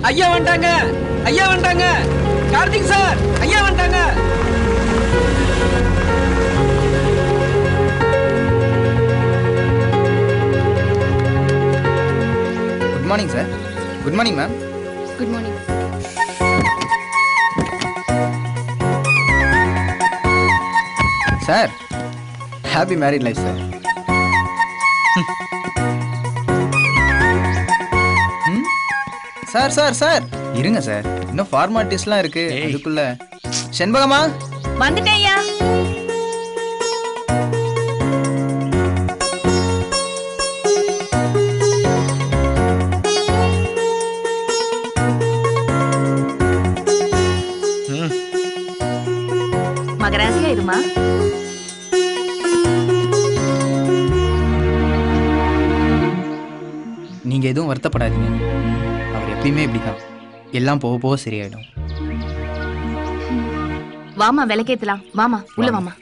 ஐயா வந்துட்டாங்க ஐயா வந்துட்டாங்க கார்த்திக் சார் ஐயா வந்துட்டாங்க good morning sir good morning ma'am good morning sir happy married life sir sir sir sir இருங்க சார் இன்னும் ஃபார்மாலிட்டிஸ்லாம் இருக்கு அதுக்குள்ள செண்பகமா வந்துட்டேயா மகராசியா இருமா நீங்க எதுவும் வருத்தப்படாதீங்க அவர் எப்பயுமே இப்படிதான் எல்லாம் போக போக சரியாயிடும் வாமா விளக்கேத்தலாம் வாமா உள்ள வாமா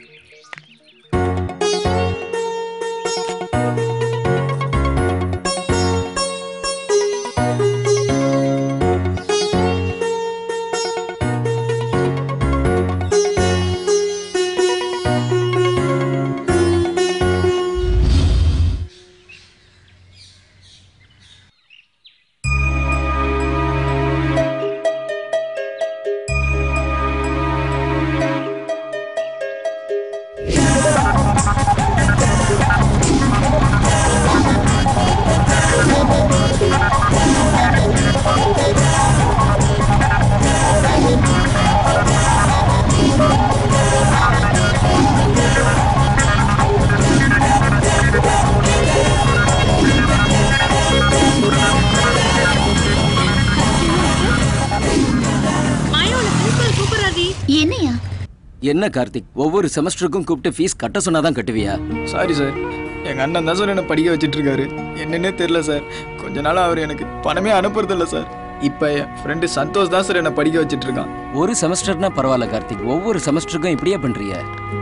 என்னையா என்ன கார்த்திக் ஒவ்வொரு செமஸ்டருக்கும் கூப்பிட்டு ஃபீஸ் கட்ட சொன்னாதான் கட்டுவியா சாரி சார் எங்கள் அண்ணன் தான் சார் என்னை படிக்க வச்சிட்டு இருக்காரு என்னன்னே தெரில சார் கொஞ்ச நாளாக அவர் எனக்கு பணமே அனுப்புறதில்ல சார் இப்போ என் ஃப்ரெண்டு சந்தோஷ் தான் சார் என்னை படிக்க வச்சிட்டு இருக்கான் ஒரு செமஸ்டர்னா பரவாயில்ல கார்த்திக் ஒவ்வொரு செமஸ்டருக்கும் இப்படியே பண்றிய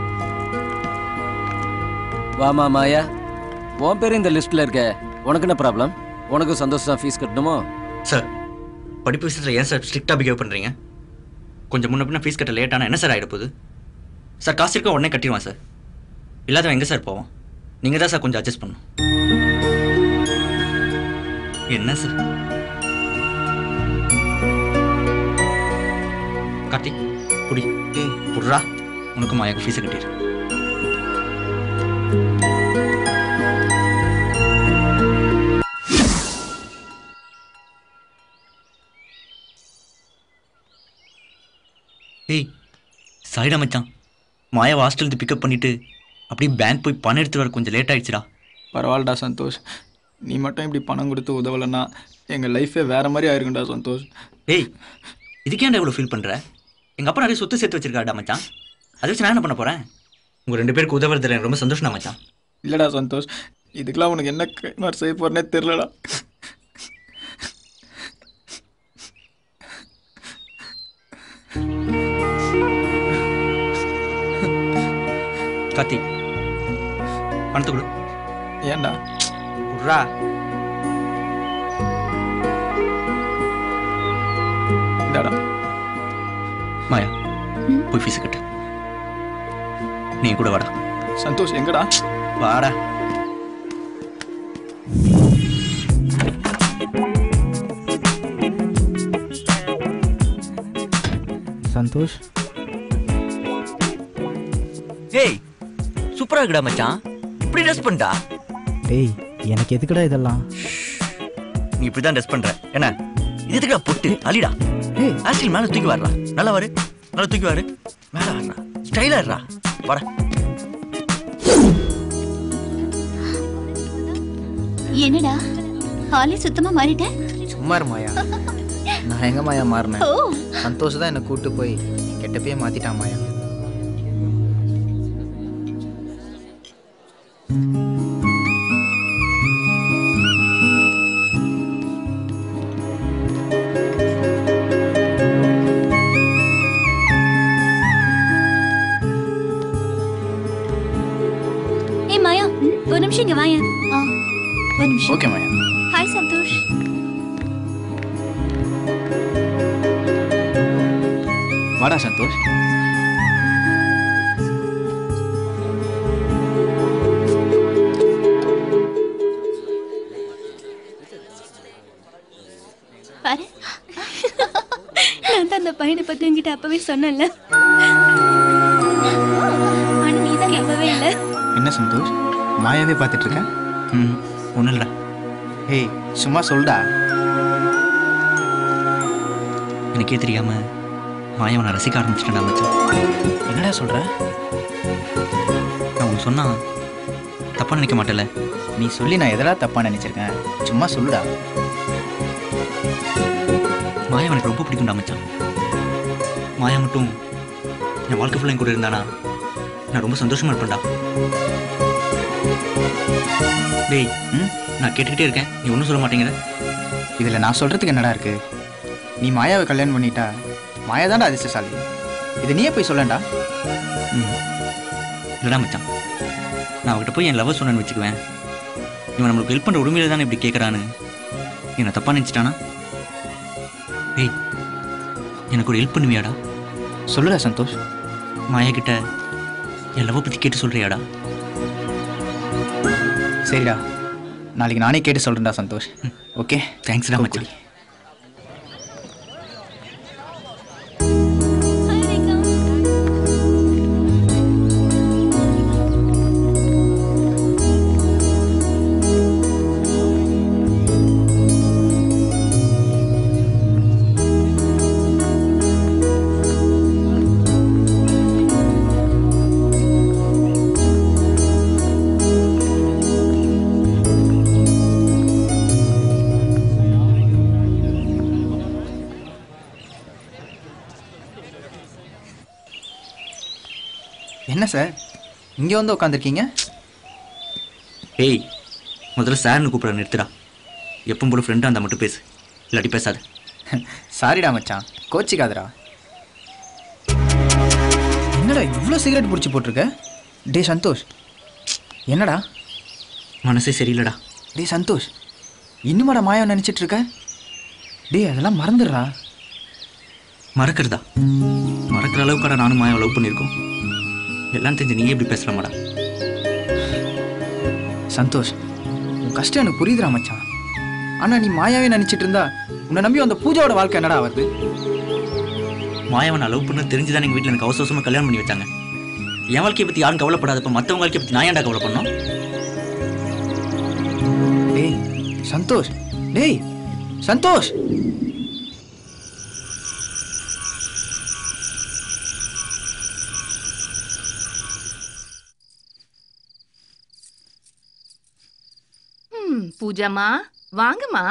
வாமா மாயா உன் பேர் இந்த லிஸ்ட்ல இருக்க உனக்கு என்ன ப்ராப்ளம் உனக்கும் சந்தோஷம் தான் ஃபீஸ் கட்டணுமோ சார் படிப்பு விஷயத்தில் ஏன் சார் ஸ்ட்ரிக்டாக பிஹேவ் பண்ணுறீங்க கொஞ்சம் முன்ன பின்ன ஃபீஸ் கட்ட லேட் ஆனால் என்ன சார் ஆகிட போகுது சார் காசு இருக்க உடனே கட்டிடுவான் சார் இல்லாதவன் எங்கே சார் போவான் நீங்கள் தான் சார் கொஞ்சம் அட்ஜஸ்ட் பண்ணணும் என்ன சார் கார்த்திக் குடி புட்றா உனக்கு மாயாக்கு ஃபீஸை கட்டிடு ஏய் சாரிடா மச்சான் மாயாவை ஹாஸ்டலுக்கு பிக்கப் பண்ணிட்டு அப்படியே பேங்க் போய் பணம் எடுத்து வர கொஞ்சம் லேட் ஆயிடுச்சுடா பரவாயில்லடா சந்தோஷ் நீ மட்டும் இப்படி பணம் கொடுத்து உதவலைன்னா எங்கள் லைஃபே வேற மாதிரி ஆயிருக்கும்டா சந்தோஷ் ஏய் இதுக்கேண்டா இவ்வளோ ஃபீல் பண்ணுற எங்கள் அப்பா நிறைய சொத்து சேர்த்து வச்சிருக்காடா மச்சான் அதை வச்சு நான் என்ன பண்ண போகிறேன் உங்கள் ரெண்டு பேருக்கு உதவுறதுல எனக்கு ரொம்ப சந்தோஷம் மச்சான் இல்லைடா சந்தோஷ் இதுக்கெல்லாம் உனக்கு என்ன கைமாறு செய்ய போறேனே தெரிலடா கார்த்திக் பணத்தை கொடு ஏன்டா குட்ரா இந்தாடா மாயா போய் ஃபீஸ் கட்டு நீ கூட வாடா சந்தோஷ் எங்கடா வாடா சந்தோஷ் ஏய் சூப்பரா இருக்குடா மச்சான் இப்படி ட்ரெஸ் பண்ணிட்டா டேய் எனக்கு எதுக்குடா இதெல்லாம் நீ இப்படி தான் ட்ரெஸ் பண்ற என்ன இது எதுக்குடா பொட்டு அலிடா ஏய் ஆசிரியர் மேல தூக்கி வரலாம் நல்லா வரு நல்லா தூக்கி வாரு மேல வரா ஸ்டைலா இருடா வாடா என்னடா ஹாலே சுத்தமா மாறிட்டேன் சும்மா இரு மாயா நான் எங்க மாயா மாறினேன் ஓ சந்தோஷ் தான் என்னை கூட்டு போய் கெட்டப்பே மாத்திட்டான் மாயா ஏய் மாயா ஒரு நிமிஷம் இங்க வாயேன் ஆ ஒரு நிமிஷம் ஓகே மாயா ஹாய் சந்தோஷ் வாடா சந்தோஷ் பாரு நான் தான் அந்த பையனை பத்தி என்கிட்ட அப்பவே சொன்னேன்ல ஆனா நீ தான் நம்பவே இல்லை என்ன சந்தோஷ் மாயாவே பார்த்துட்டு இருக்க ம் ஒன்றும் இல்லைடா ஏய் சும்மா சொல்டா எனக்கே தெரியாம மாயவனை ரசிக்க ஆரம்பிச்சிட்டேன் மச்சான் என்னடா சொல்ற நான் உனக்கு சொன்னா தப்பா நினைக்க மாட்டேல நீ சொல்லி நான் எதெல்லாம் தப்பா நினைச்சிருக்கேன் சும்மா சொல்லுடா மாயா எனக்கு ரொம்ப பிடிக்கும்டா மச்சான் மாயா மட்டும் என் வாழ்க்கை ஃபுல்லாக கூட இருந்தானா நான் ரொம்ப சந்தோஷமா இருப்பேன்டா டேய் ம்? நான் கேட்டுக்கிட்டே இருக்கேன் நீ ஒன்றும் சொல்ல மாட்டேங்கிற இதில் நான் சொல்கிறதுக்கு என்னடா இருக்கு நீ மாயாவை கல்யாணம் பண்ணிட்டா மாயா தான்டா அதிர்ஷ்டசாலி இதை நீயே போய் சொல்லண்டா ம் இல்லடா மச்சான் நான் அவகிட்ட போய் என் லவ் சொன்னேன்னு வச்சுக்குவேன் இவன் நம்மளுக்கு ஹெல்ப் பண்ணுற உரிமையில தானே இப்படி கேட்குறான்னு என்னை தப்பா நினச்சிட்டானா டேய் எனக்கு ஒரு ஹெல்ப் பண்ணுவியாடா சொல்லுடா சந்தோஷ் மாயா கிட்ட என் லவ் பற்றி கேட்டு சொல்கிறியாடா சரிடா நாளைக்கு நானே கேட்டு சொல்கிறேன்டா சந்தோஷ் ஓகே தேங்க்ஸ்டா மச்சான் என்ன சார் இங்கே வந்து உட்காந்துருக்கீங்க ஏய் முதல்ல சார்னு கூப்பிட நிறுத்துடா எப்பவும் போல ஃப்ரெண்டாக இருந்தால் மட்டும் பேசு இல்லாட்டி பேசாத சாரிடா மச்சான் கோச்சிக்காதடா என்னடா இவ்வளோ சிகரெட் பிடிச்சி போட்டிருக்க டே சந்தோஷ் என்னடா மனசே சரியில்லடா டே சந்தோஷ் இன்னுமாடா மாயம் நினச்சிட்டு இருக்க டேய் அதெல்லாம் மறந்துடுறா மறக்கிறதா மறக்கிற அளவுக்காடா நானும் மாயா லவ் பண்ணியிருக்கோம் எல்லாம் தெரிஞ்சு நீயே இப்படி பேசுகிறமாடா சந்தோஷ் உன் கஷ்டம் எனக்கு புரியுதுடா மச்சான் ஆனால் நீ மாயாவே நினச்சிட்டு இருந்தா உன்னை நம்பி அந்த பூஜாவோட வாழ்க்கை என்னடா வருது மாயாவை நான் லவ் பண்ண தெரிஞ்சு தான் எங்கள் வீட்டில் எனக்கு அவசர அவசரமாக கல்யாணம் பண்ணி வச்சாங்க என் வாழ்க்கையை பற்றி யாரும் கவலைப்படாதப்ப மற்றவங்க வாழ்க்கையை பற்றி நான் ஏன்டா கவலை பண்ணோம் டேய் சந்தோஷ் டேய் சந்தோஷ் ம் பூஜாமா வாங்கம்மா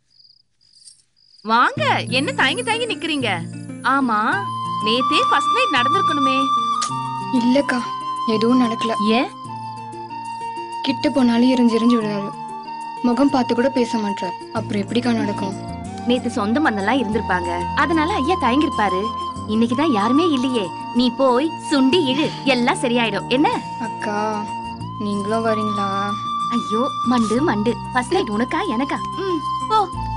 வாங்க என்ன தயங்கி தயங்கி நிக்கிறீங்க ஆமா நேத்தே ஃபர்ஸ்ட் நைட் நடந்திருக்கணுமே இல்லக்கா எதுவும் நடக்கல ஏன் கிட்ட போனாலும் எரிஞ்சு எரிஞ்சு விடுறாரு முகம் பார்த்து கூட பேச மாட்டார் அப்புறம் எப்படிக்கா நடக்கும் நேத்து சொந்த மண்ணெல்லாம் இருந்திருப்பாங்க அதனால ஐயா தயங்கிருப்பாரு இன்னைக்கு தான் யாருமே இல்லையே நீ போய் சுண்டி இழு எல்லாம் சரியாயிடும் என்ன அக்கா நீங்களும் வரீங்களா ஐயோ மண்டு மண்டு ஃபர்ஸ்ட் நைட் உனக்கா எனக்கா ம் போ